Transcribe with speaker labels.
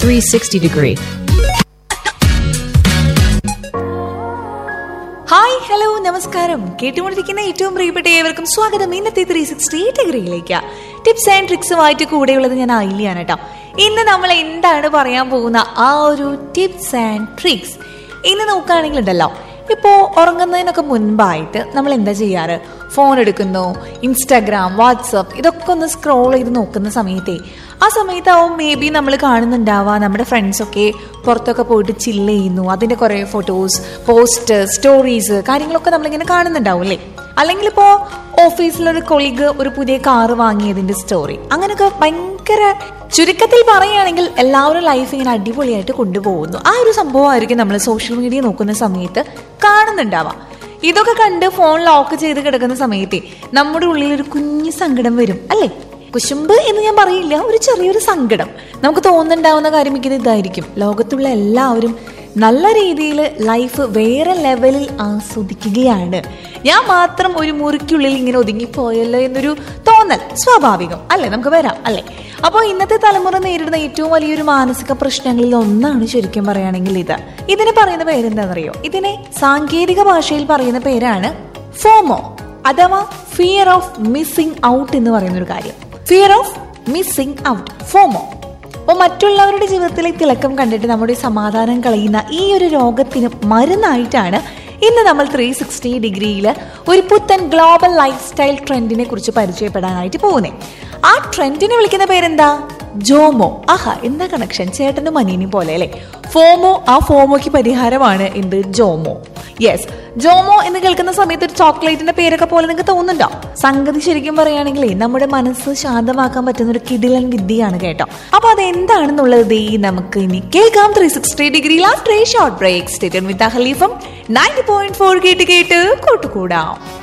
Speaker 1: 360 degree.
Speaker 2: Hi hello നമസ്കാരം കേട്ടുകൊണ്ടിരിക്കുന്ന ഏറ്റവും പ്രിയപ്പെട്ട ഏവർക്കും സ്വാഗതം ഇന്നത്തെ ത്രീ സിക്സ്റ്റി ഡിഗ്രിയിലേക്ക് ടിപ്സ് ആൻഡ് ട്രിക്സുമായിട്ട് കൂടെയുള്ളത് ഞാൻ ആയില്യാണ് കേട്ടോ ഇന്ന് നമ്മൾ എന്താണ് പറയാൻ പോകുന്ന ആ ഒരു ടിപ്സ് ആൻഡ് ട്രിക്സ് ഇന്ന് നോക്കുകയാണെങ്കിൽ ഉണ്ടല്ലോ ഇപ്പോൾ ഉറങ്ങുന്നതിനൊക്കെ മുൻപായിട്ട് നമ്മൾ എന്താ ചെയ്യാറ് ഫോൺ എടുക്കുന്നു ഇൻസ്റ്റാഗ്രാം വാട്സപ്പ് ഇതൊക്കെ ഒന്ന് സ്ക്രോൾ ചെയ്ത് നോക്കുന്ന സമയത്തേ ആ സമയത്താവും മേ ബി നമ്മൾ കാണുന്നുണ്ടാവുക നമ്മുടെ ഫ്രണ്ട്സൊക്കെ പുറത്തൊക്കെ പോയിട്ട് ചില്ല് ചെയ്യുന്നു അതിൻ്റെ കുറേ ഫോട്ടോസ് പോസ്റ്റ് സ്റ്റോറീസ് കാര്യങ്ങളൊക്കെ നമ്മളിങ്ങനെ കാണുന്നുണ്ടാവും അല്ലേ അല്ലെങ്കിൽ ഇപ്പോൾ ഓഫീസിലൊരു കൊളീഗ് ഒരു പുതിയ കാറ് വാങ്ങിയതിൻ്റെ സ്റ്റോറി അങ്ങനെയൊക്കെ ഭയങ്കര ചുരുക്കത്തിൽ പറയുകയാണെങ്കിൽ എല്ലാവരും ലൈഫ് ഇങ്ങനെ അടിപൊളിയായിട്ട് കൊണ്ടുപോകുന്നു ആ ഒരു സംഭവമായിരിക്കും നമ്മൾ സോഷ്യൽ മീഡിയ നോക്കുന്ന സമയത്ത് കാണുന്നുണ്ടാവാം ഇതൊക്കെ കണ്ട് ഫോൺ ലോക്ക് ചെയ്ത് കിടക്കുന്ന സമയത്തെ നമ്മുടെ ഉള്ളിൽ ഒരു കുഞ്ഞു സങ്കടം വരും അല്ലേ കുശുമ്പ് എന്ന് ഞാൻ പറയില്ല ഒരു ചെറിയൊരു സങ്കടം നമുക്ക് തോന്നുന്നുണ്ടാവുന്ന കാര്യം മിക്കത് ഇതായിരിക്കും ലോകത്തുള്ള എല്ലാവരും നല്ല രീതിയിൽ ലൈഫ് വേറെ ലെവലിൽ ആസ്വദിക്കുകയാണ് ഞാൻ മാത്രം ഒരു മുറിക്കുള്ളിൽ ഇങ്ങനെ ഒതുങ്ങിപ്പോയല്ലോ എന്നൊരു തോന്നൽ സ്വാഭാവികം അല്ലേ നമുക്ക് വരാം അല്ലേ അപ്പോൾ ഇന്നത്തെ തലമുറ നേരിടുന്ന ഏറ്റവും വലിയൊരു മാനസിക പ്രശ്നങ്ങളിൽ ഒന്നാണ് ശരിക്കും പറയുകയാണെങ്കിൽ ഇത് ഇതിനെ പറയുന്ന പേരെന്താണെന്നറിയോ ഇതിനെ സാങ്കേതിക ഭാഷയിൽ പറയുന്ന പേരാണ് ഫോമോ അഥവാ ഫിയർ ഓഫ് മിസ്സിംഗ് ഔട്ട് എന്ന് പറയുന്ന ഒരു കാര്യം fear of missing out FOMO അപ്പോൾ മറ്റുള്ളവരുടെ ജീവിതത്തിലെ തിളക്കം കണ്ടിട്ട് നമ്മുടെ സമാധാനം കളയുന്ന ഈ ഒരു രോഗത്തിന് മരുന്നായിട്ടാണ് ഇന്ന് നമ്മൾ ത്രീ സിക്സ്റ്റി ഡിഗ്രിയിൽ ഒരു പുത്തൻ ഗ്ലോബൽ ലൈഫ് സ്റ്റൈൽ ട്രെൻഡിനെ കുറിച്ച് പരിചയപ്പെടാനായിട്ട് പോകുന്നത് ആ ട്രെൻഡിനെ വിളിക്കുന്ന പേരെന്താ ജോമോ ആഹാ എന്താ കണക്ഷൻ ചേട്ടനും അനിയനും പോലെ അല്ലേ ഫോമോ ആ ഫോമോയ്ക്ക് പരിഹാരമാണ് എന്ത് ജോമോ യെസ് ജോമോ എന്ന് കേൾക്കുന്ന സമയത്ത് ഒരു ചോക്ലേറ്റിന്റെ പേരൊക്കെ പോലെ നിങ്ങൾക്ക് തോന്നുന്നുണ്ടോ സംഗതി ശരിക്കും പറയുകയാണെങ്കിൽ നമ്മുടെ മനസ്സ് ശാന്തമാക്കാൻ പറ്റുന്ന ഒരു കിടിലൻ വിദ്യയാണ് കേട്ടോ അപ്പൊ അത് എന്താണെന്നുള്ളത് ദേ നമുക്ക് ഇനി കേൾക്കാം three sixty degree laughter short break stay tuned with ഹലീഫം നയൻറ്റി പോയിന്റ് ഫോർ കേട്ട് കേട്ട് കൂട്ടുകൂടാം